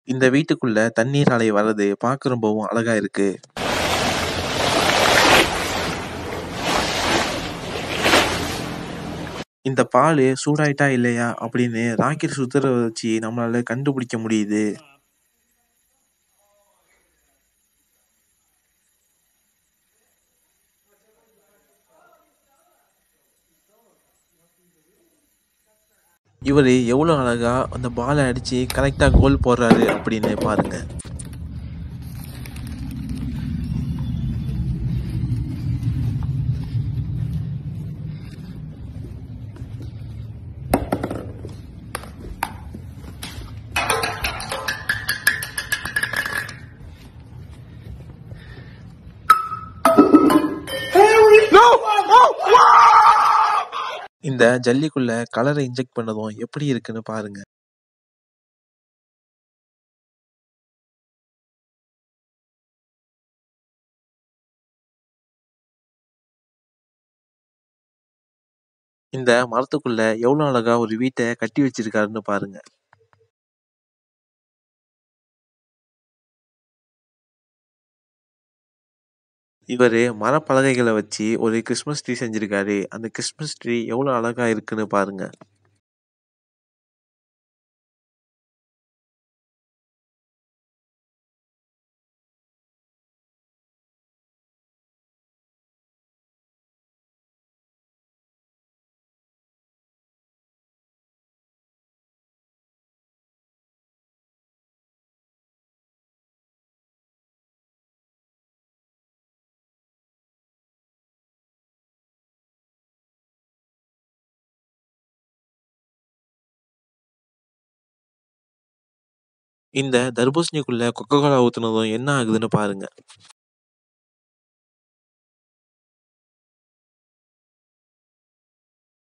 இந்த வீட்டுக்குள்ள தண்ணீர் அலை வர்றது பார்க்க ரொம்பவும் அழகா இருக்கு. இந்த பாலு சூடாயிட்டா இல்லையா அப்படின்னு ராக்கெட் சுத்துறத வச்சு நம்மளால கண்டுபிடிக்க முடியுது. இவரு எவ்வளோ அழகா அந்த பால அடிச்சு கரெக்ட்டா கோல் போடுறாரு அப்படின்னு பாருங்க. இந்த ஜல்லிக்குள்ள கலர இன்ஜெக்ட் பண்ணதும் எப்படி இருக்குன்னு பாருங்க. இந்த மரத்துக்குள்ள எவ்வளோ அழகா ஒரு வீட்ட கட்டி வச்சிருக்காருன்னு பாருங்க. இவரு மரப்பலகைகள வச்சு ஒரு கிறிஸ்மஸ் ட்ரீ செஞ்சிருக்காரு. அந்த கிறிஸ்மஸ் ட்ரீ எவ்வளோ அழகா இருக்குன்னு பாருங்க. இந்த தர்பூசணிக்குள்ள கொக்கோ கோலா ஊத்துனதும் என்ன ஆகுதுன்னு பாருங்க.